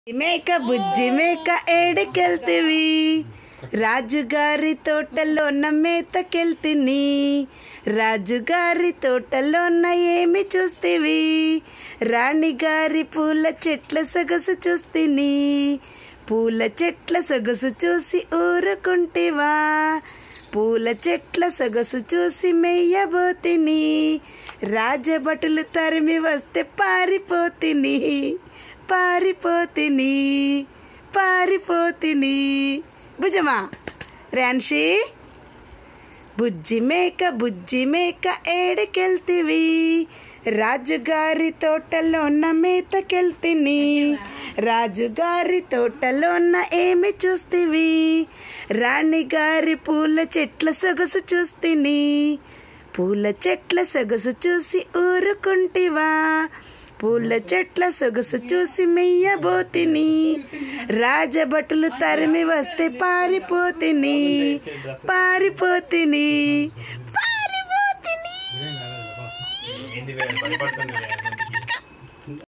మేక బుజ్జి మేక ఏడికెళ్తివి రాజుగారి తోటలోన మేతకెళ్తిని రాజుగారి తోటలోన ఏమి చూస్తివి రాణిగారి పూల చెట్ల సొగసు చూస్తిని పూల చెట్ల సొగసు చూసి ఊరుకుంటివా పూల చెట్ల సొగసు చూసి మెయ్యబోతిని రాజభటులు తరిమి వస్తే పారిపోతిని పారిపోతిని పారిపోతిని భుజమా ర్యాన్షి బుజ్జి మేక బుజ్జి మేక ఏడికెళ్తివి రాజుగారి తోటలోన మేతకెళ్తిని రాజుగారి తోటలోన ఏమి చూస్తివి రాణిగారి పూల చెట్ల సొగసు చూస్తిని పూల చెట్ల సొగసు చూసి ఊరుకుంటివా పూల చెట్ల సొగసు చూసి మెయ్యబోతిని రాజభటులు తరిమి వస్తే పారిపోతిని పారిపోతిని పారిపోతిని ఏంటి భయపడుతుంది